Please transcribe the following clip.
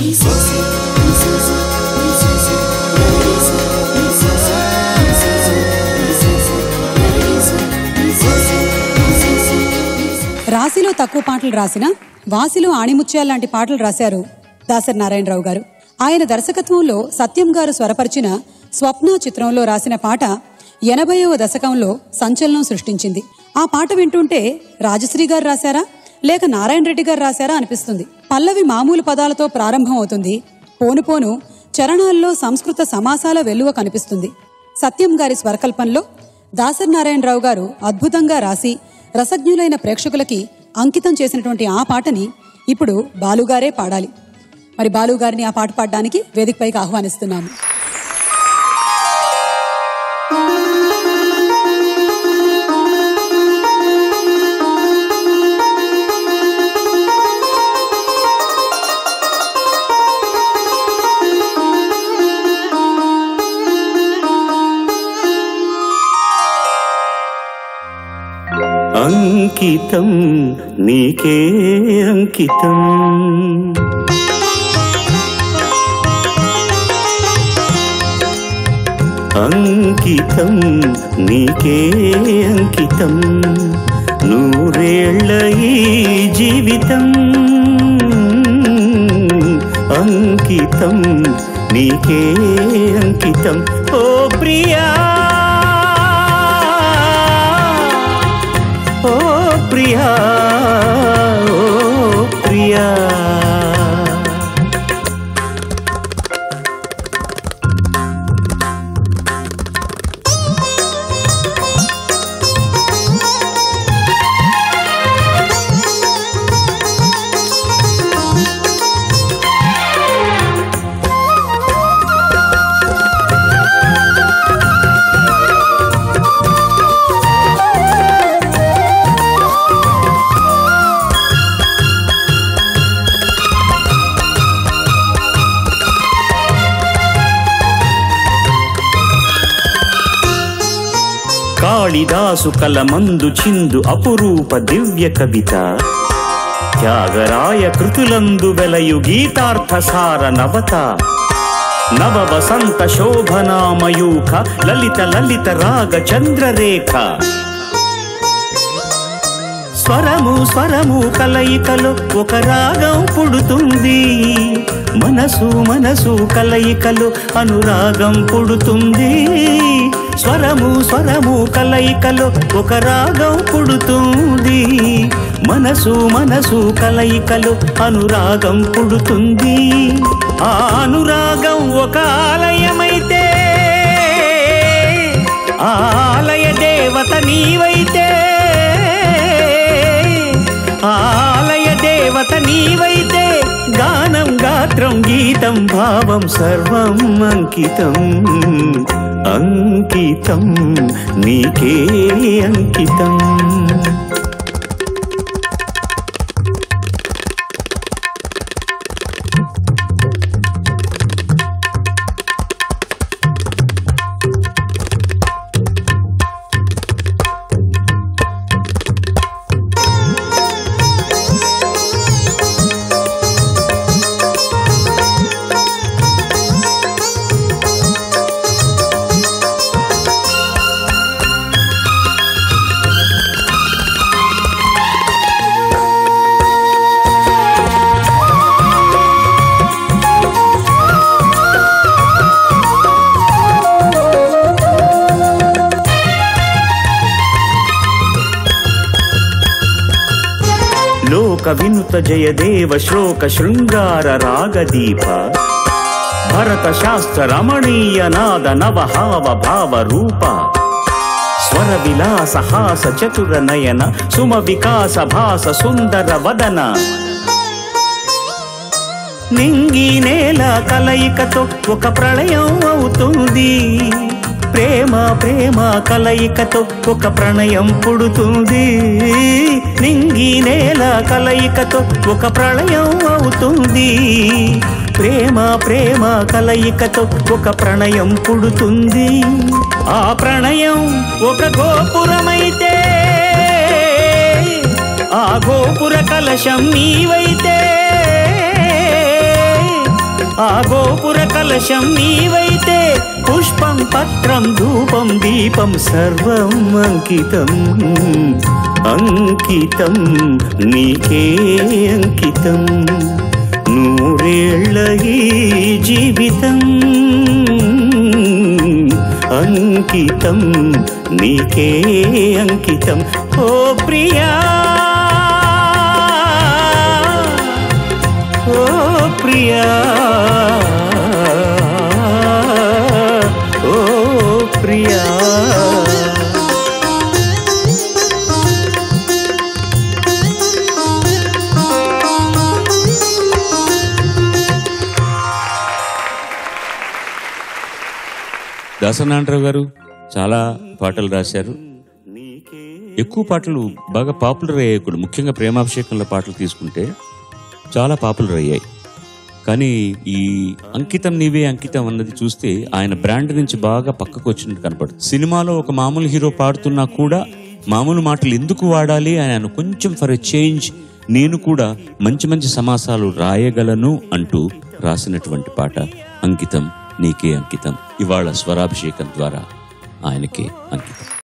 రాశిలో తక్కువ పాటలు రాసిన వాసిలో ఆణిముత్యాల లాంటి పాటలు రాశారు దాసరి నారాయణరావు గారు ఆయన దర్శకత్వంలో సత్యం గారు స్వరపరిచిన స్వప్న చిత్రంలో రాసిన పాట ఎనభైవ దశకంలో సంచలనం సృష్టించింది ఆ పాట వింటుంటే రాజశ్రీ గారు రాశారా లేక నారాయణ రెడ్డి గారు రాశారా అనిపిస్తుంది పల్లవి మామూలు పదాలతో ప్రారంభం అవుతుంది పోను పోను చరణాల్లో సంస్కృత సమాసాల వెల్లువ కనిపిస్తుంది సత్యం గారి స్వరకల్పంలో దాసరి నారాయణరావు గారు అద్భుతంగా రాసి రసజ్ఞులైన ప్రేక్షకులకి అంకితం చేసినటువంటి ఆ పాటని ఇప్పుడు బాలుగారే పాడాలి మరి బాలుగారిని ఆ పాట పాడడానికి వేదికపైకి ఆహ్వానిస్తున్నాము అంకితం నీకే అంకితం అంకితం నీకే అంకితం నూరేళ్ల ఈ జీవితం అంకితం నీకే అంకితం ఓ ప్రియా ఓ ప్రియా ఓ ప్రియా కాళిదాసు కలమందు చిందు అపురూప దివ్య కవిత త్యాగరాయ కృతులందు వెలయు గీతార్థసార నవత నవ వసంత శోభనామయూఖ లలిత లలిత రాగ చంద్రరేఖ స్వరము స్వరము కలయికలో ఒక రాగం పుడుతుంది మనసు మనసు కలయికలో అనురాగం పుడుతుంది స్వరము స్వరము కలయికలో ఒక రాగం పుడుతుంది మనసు మనసు కలయికలో అనురాగం పుడుతుంది ఆ అనురాగం ఒక ఆలయమైతే ఆ ఆలయ దేవత నీవైతే ఆలయ దేవత నీవైతే గానం గాత్రం గీతం భావం సర్వం అంకితం అంకితం నీకే అంకితం లోక వినుత జయదేవ శ్లోక శృంగార రాగదీప భరత శాస్త్ర రమణీయ నాద నవహావ భావ రూప స్వర విలాస హాస చతుర నయన సుమ వికాస భాస సుందర వదన నింగి నేల కలయికతో ఒక ప్రళయం అవుతుంది ప్రేమ ప్రేమ కలయికతో ఒక ప్రణయం పుడుతుంది నింగి నేల కలయికతో ఒక ప్రళయం అవుతుంది ప్రేమ ప్రేమ కలయికతో ఒక ప్రణయం పుడుతుంది ఆ ప్రణయం ఒక గోపురమైతే ఆ గోపుర కలశం నీవైతే ఆ గోపుర కలశం నీవైతే పుష్పం పత్రం ధూపం దీపం సర్వం అంకితం అంకితం నీకే అంకితం నూరేళ్ల ఈ జీవితం అంకితం నీకే అంకితం ఓ ప్రియా ఓ ప్రియా ఓ ప్రియా దాసనారాయణరావు గారు చాలా పాటలు రాశారు ఎక్కువ పాటలు బాగా పాపులర్ అయ్యాయి కూడా ముఖ్యంగా ప్రేమాభిషేకంలో పాటలు తీసుకుంటే చాలా పాపులర్ అయ్యాయి కానీ ఈ అంకితం నీవే అంకితం అన్నది చూస్తే ఆయన బ్రాండ్ నుంచి బాగా పక్కకు వచ్చినట్టు కనపడుతుంది సినిమాలో ఒక మామూలు హీరో పాడుతున్నా కూడా మామూలు మాటలు ఎందుకు వాడాలి అని ఆయన కొంచెం ఫర్ ఎ చేంజ్ నేను కూడా మంచి మంచి సమాసాలు రాయగలను అంటూ రాసినటువంటి పాట అంకితం నీకే అంకితం ఇవాళ స్వరాభిషేకం ద్వారా ఆయనకే అంకితం